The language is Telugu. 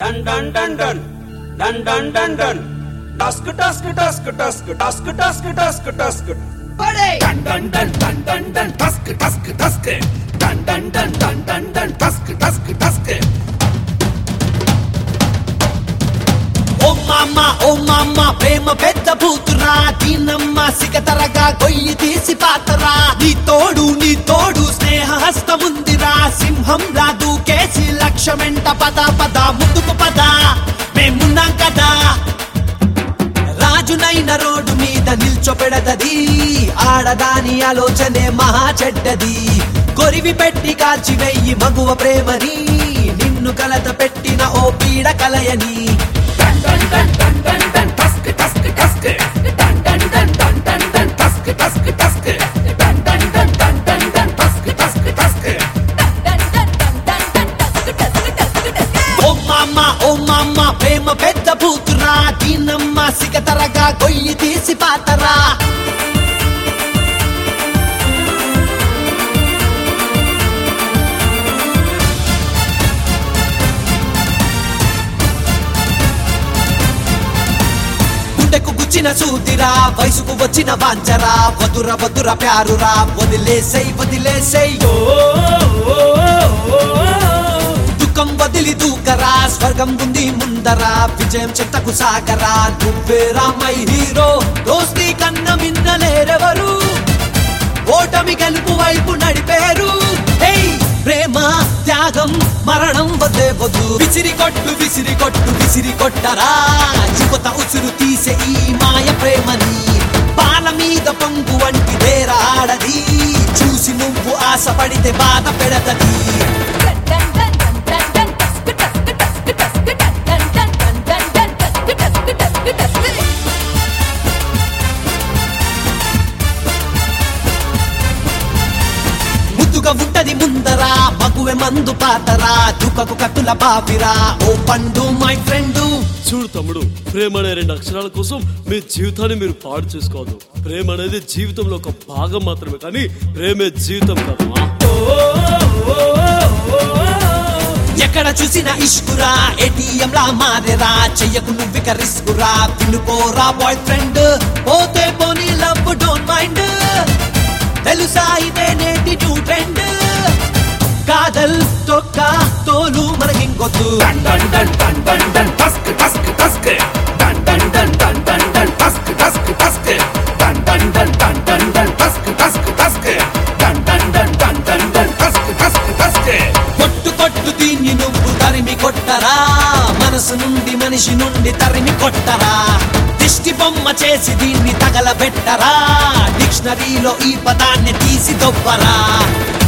Dun dun dun dun. Dun dun dun dun. Dusk dusk dusk dusk dusk dusk dusk dusk. Buddy! Dun dun dun dun dun dun tusk tusk tusk dun dun dun dun dun dun tusk tusk tusk ఓ మామ ఓ మామ ప్రేమ పెద్ద బూతురా దీనమ్మ సిగతరగా గొయ్యి తీసి పాతరా నీ తోడు నీ తోడు స్నేహ హస్తముందిరా సింహం లా దూకేసి లక్ష్యమెంట పద పద ముందుకు పద మేమున్నాం కదా రాజునైన రోడ్డు మీద నిల్చోపెడతది ఆడదాని ఆలోచనే మహా చెడ్డది కొరివి పెట్టి కాల్చి వెయ్యి మగువ ప్రేమని నిన్ను కలత పెట్టిన ఓ పీడ కలయని dun dun dun dun dun dun tusk tusk tusk dun dun dun dun dun dun tusk tusk tusk dun dun dun dun dun dun tusk tusk tusk ఓ మామ ఓ మామ ప్రేమ పెద్ద బూతురా దీనమ్మ సిగతరగా గొయ్యి తీసి పాతరా గుండెకు గుచ్చిన సూతిరా వయసుకు వచ్చిన వాంచరా వదుర వదుర ప్యారురా వదిలేసై వదిలేసై ఓ, ఓ, ఓ, ఓ. దుఃఖం వదిలి దూకరా స్వర్గం ఉంది ముందరా విజయం చెత్తకు సాగరా నువ్వేరా మై హీరో దోస్తి కన్న మిన్నలేరెవరు ఓటమి గెలుపు వైపు నడిపేరు ఏయ్ ప్రేమ త్యాగం మరణం వద్దే వద్దు విసిరి కొట్టు విసిరి కొట్టు విసిరి కొట్టరా యువత ఉసురు తీసే ఈ మాయ ప్రేమని పాల మీద పొంగు వంటి ఆడది చూసి నువ్వు ఆశపడితే బాధ పెడతది ముద్దుగా ఉంటది ముందరా మగువె మందు పాతరా దుఃఖకు కట్టుల బాపిరా ఓ పండు మై ఫ్రెండ్ చూడు తమ్ముడు ప్రేమ అనే రెండు అక్షరాల కోసం మీ జీవితాన్ని మీరు పాడు చేసుకోవద్దు ప్రేమ అనేది జీవితంలో ఒక భాగం మాత్రమే కానీ ప్రేమే జీవితం కాదు ఎక్కడ చూసిన ఇష్కురా ఏటీఎం లా మారేరా చెయ్యకు నువ్విక రిస్కురా పిన్నుకోరా బాయ్ ఫ్రెండ్ పోతే పోనీ లవ్ డోంట్ మైండ్ తెలుసా ఇదే నేటి న్యూ ట్రెండ్ కాదల్ తొక్క తోలు మనకింకొద్దు dun dun dun dun dun dun tusk tusk tusk dun dun dun dun dun dun tusk tusk tusk dun dun dun dun dun dun tusk tusk tusk dun dun dun dun dun dun tusk tusk tusk కొట్టు కొట్టు దీన్ని నువ్వు తరిమి కొట్టరా మనసు నుండి మనిషి నుండి తరిమి కొట్టరా దిష్టి బొమ్మ చేసి దీన్ని తగలబెట్టరా డిక్షనరీలో ఈ పదాన్ని తీసి దొబ్బరా